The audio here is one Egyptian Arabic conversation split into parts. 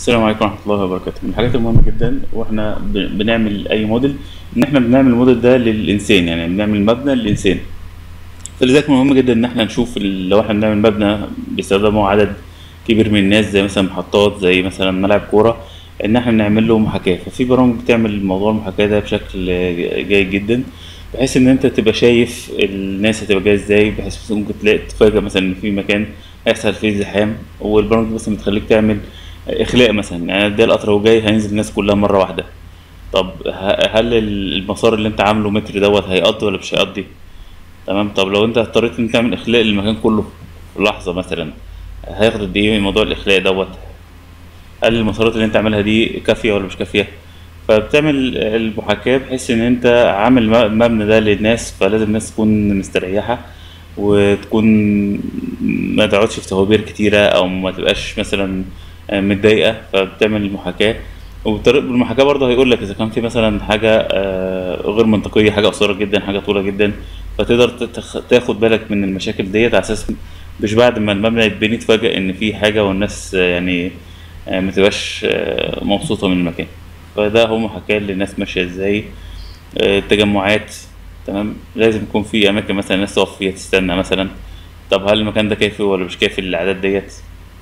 السلام عليكم ورحمة الله وبركاته من الحاجات المهمة جدا واحنا ب- بنعمل أي موديل إن احنا بنعمل الموديل ده للإنسان يعني بنعمل مبنى للإنسان فلذلك مهم جدا إن احنا نشوف ال- لو احنا بنعمل مبنى بيستخدمه عدد كبير من الناس زي مثلا محطات زي مثلا ملاعب كورة إن احنا نعمل له محاكاة ففي برامج بتعمل موضوع المحاكاة ده بشكل جيد جدا بحيث إن أنت تبقى شايف الناس هتبقى جاية إزاي بحيث ممكن تلاقي تتفاجأ مثلا إن في مكان هيحصل فيه زحام والبرامج دي مثلا بتخليك تعمل اخلاء مثلا يعني ده القطر وهو جاي هينزل الناس كلها مره واحده طب ه- هل المسار اللي انت عامله متر دوت هيقضي ولا مش هيقضي تمام طب لو انت اضطريت ان تعمل اخلاء للمكان كله في لحظه مثلا هياخد قد ايه موضوع الاخلاء دوت هل المسارات اللي انت عاملها دي كافيه ولا مش كافيه فبتعمل المحاكاه بحيث ان انت عامل م- المبنى ده للناس فلازم الناس تكون مستريحه وتكون ما تقعدش في توابير كتيره او ما تبقاش مثلا متضايقه فبتعمل المحاكاه وبالطريقه بالمحاكاه برضه هيقول لك اذا كان في مثلا حاجه آه، غير منطقيه حاجه قصيره جدا حاجه طويله جدا فتقدر تتخ- تاخد بالك من المشاكل ديت على اساس مش بعد ما المبنى يتبني تفاجئ ان في حاجه والناس آه، يعني آه، ما تبقاش آه، مبسوطه من المكان فده هو محاكاه للناس ماشيه ازاي آه، التجمعات تمام لازم يكون في اماكن مثلا الناس تقف فيها تستنى مثلا طب هل المكان ده كافي ولا مش كافي للاعداد ديت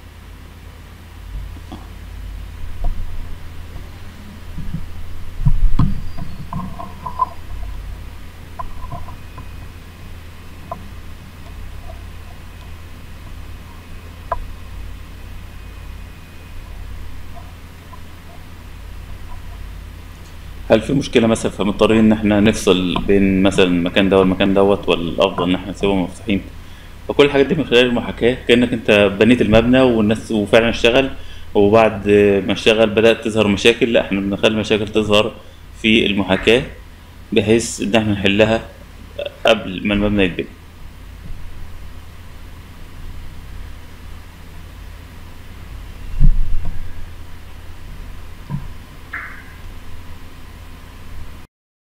هل في مشكلة مثلا فمضطرين إن إحنا نفصل بين مثلا المكان ده والمكان دوت ولا الأفضل إن إحنا نسيبهم مفتوحين؟ فكل الحاجات دي من خلال المحاكاة كأنك أنت بنيت المبنى والناس وفعلا اشتغل وبعد ما اشتغل بدأت تظهر مشاكل لا إحنا بنخلي المشاكل تظهر في المحاكاة بحيث إن إحنا نحلها قبل ما المبنى يتبني.